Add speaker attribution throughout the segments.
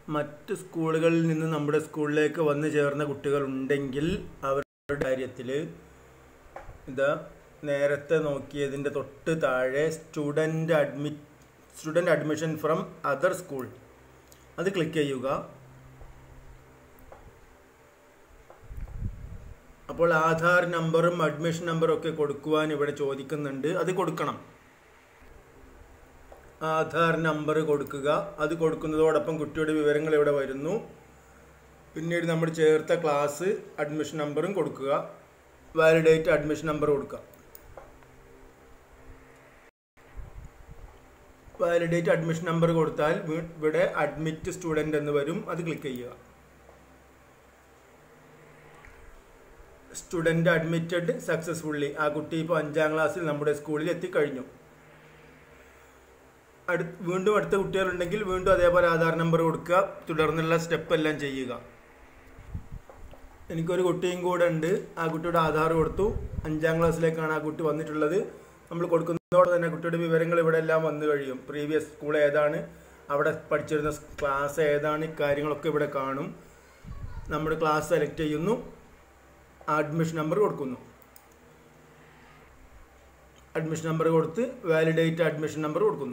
Speaker 1: മറ്റ് സ്കൂളുകളിൽ നിന്ന് നമ്മുടെ സ്കൂളിലേക്ക് വന്നു ചേർന്ന കുട്ടികൾ ഉണ്ടെങ്കിൽ അവരുടെ കാര്യത്തിൽ ഇതാ നേരത്തെ നോക്കിയതിൻ്റെ തൊട്ട് താഴെ സ്റ്റുഡൻറ്റ് അഡ്മി student admission from other school അത് ക്ലിക്ക് ചെയ്യുക അപ്പോൾ ആധാർ നമ്പറും അഡ്മിഷൻ നമ്പറും ഒക്കെ കൊടുക്കുവാൻ ഇവിടെ ചോദിക്കുന്നുണ്ട് അത് കൊടുക്കണം ആധാർ നമ്പർ കൊടുക്കുക അത് കൊടുക്കുന്നതോടൊപ്പം കുട്ടിയുടെ വിവരങ്ങൾ ഇവിടെ വരുന്നു പിന്നീട് നമ്മൾ ചേർത്ത ക്ലാസ് അഡ്മിഷൻ നമ്പറും കൊടുക്കുക വാലിഡേറ്റ് അഡ്മിഷൻ നമ്പർ കൊടുക്കുക വാലിഡേറ്റ് അഡ്മിഷൻ നമ്പർ കൊടുത്താൽ വീ- ഇവിടെ അഡ്മിറ്റ് സ്റ്റുഡൻ്റ് എന്ന് വരും അത് ക്ലിക്ക് ചെയ്യുക സ്റ്റുഡൻ്റ് അഡ്മിറ്റഡ് സക്സസ്ഫുള്ളി ആ കുട്ടി ഇപ്പോൾ അഞ്ചാം ക്ലാസ്സിൽ നമ്മുടെ സ്കൂളിൽ എത്തിക്കഴിഞ്ഞു അടു വീണ്ടും അടുത്ത കുട്ടികളുണ്ടെങ്കിൽ വീണ്ടും അതേപോലെ ആധാർ നമ്പർ കൊടുക്കുക തുടർന്നുള്ള സ്റ്റെപ്പ് എല്ലാം ചെയ്യുക എനിക്കൊരു കുട്ടിയും കൂടെ ഉണ്ട് ആ കുട്ടിയുടെ ആധാർ കൊടുത്തു അഞ്ചാം ക്ലാസ്സിലേക്കാണ് ആ കുട്ടി വന്നിട്ടുള്ളത് നമ്മൾ കൊടുക്കുന്നതോടെ തന്നെ കുട്ടിയുടെ വിവരങ്ങൾ ഇവിടെ എല്ലാം വന്നു കഴിയും പ്രീവിയസ് സ്കൂൾ ഏതാണ് അവിടെ പഠിച്ചിരുന്ന ക്ലാസ് ഏതാണ് കാര്യങ്ങളൊക്കെ ഇവിടെ കാണും നമ്മുടെ ക്ലാസ് സെലക്ട് ചെയ്യുന്നു അഡ്മിഷൻ നമ്പർ കൊടുക്കുന്നു അഡ്മിഷൻ നമ്പർ കൊടുത്ത് വാലിഡേറ്റ് അഡ്മിഷൻ നമ്പർ കൊടുക്കുന്നു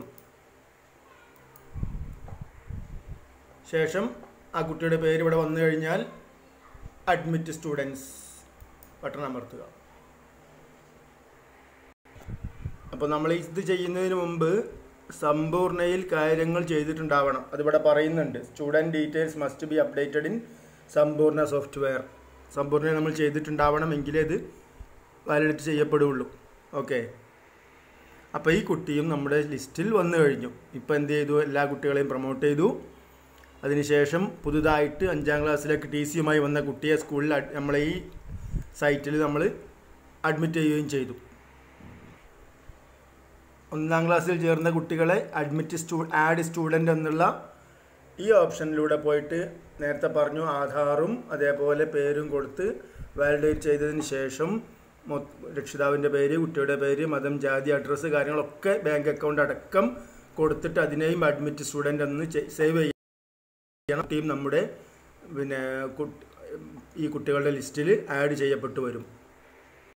Speaker 1: ശേഷം ആ കുട്ടിയുടെ പേര് ഇവിടെ വന്നു കഴിഞ്ഞാൽ അഡ്മിറ്റ് സ്റ്റുഡൻസ് ബട്ടൺ അമർത്തുക അപ്പോൾ നമ്മൾ ഇത് ചെയ്യുന്നതിന് മുമ്പ് സമ്പൂർണ്ണയിൽ കാര്യങ്ങൾ ചെയ്തിട്ടുണ്ടാവണം അതിവിടെ പറയുന്നുണ്ട് student details must be updated in Sampoorna software Sampoorna നമ്മൾ ചെയ്തിട്ടുണ്ടാവണം എങ്കിലേ ഇത് വാലിഡേറ്റ് ചെയ്യപ്പെടുകയുള്ളൂ ഓക്കെ അപ്പോൾ ഈ കുട്ടിയും നമ്മുടെ ലിസ്റ്റിൽ വന്നു കഴിഞ്ഞു ഇപ്പോൾ എന്ത് ചെയ്തു എല്ലാ കുട്ടികളെയും പ്രൊമോട്ട് ചെയ്തു അതിനുശേഷം പുതുതായിട്ട് അഞ്ചാം ക്ലാസ്സിലേക്ക് ടി സിയുമായി വന്ന കുട്ടിയെ സ്കൂളിൽ അഡ്- നമ്മളെ ഈ സൈറ്റിൽ നമ്മൾ അഡ്മിറ്റ് ചെയ്യുകയും ചെയ്തു ഒന്നാം ക്ലാസ്സിൽ ചേർന്ന കുട്ടികളെ അഡ്മിറ്റ് സ്റ്റൂ ആഡ് സ്റ്റുഡൻ്റ് എന്നുള്ള ഈ ഓപ്ഷനിലൂടെ പോയിട്ട് നേരത്തെ പറഞ്ഞു ആധാറും അതേപോലെ പേരും കൊടുത്ത് വാലിഡേറ്റ് ചെയ്തതിന് ശേഷം മൊ- രക്ഷിതാവിൻ്റെ പേര് കുട്ടിയുടെ പേര് മതം ജാതി അഡ്രസ്സ് കാര്യങ്ങളൊക്കെ ബാങ്ക് അക്കൗണ്ട് അടക്കം കൊടുത്തിട്ട് അതിനെയും അഡ്മിറ്റ് സ്റ്റുഡൻ്റ് എന്ന് സേവ് ചെയ്യണം ടീം നമ്മുടെ പിന്നെ കുട്ട്- ഈ കുട്ടികളുടെ ലിസ്റ്റിൽ ആഡ് ചെയ്യപ്പെട്ടു വരും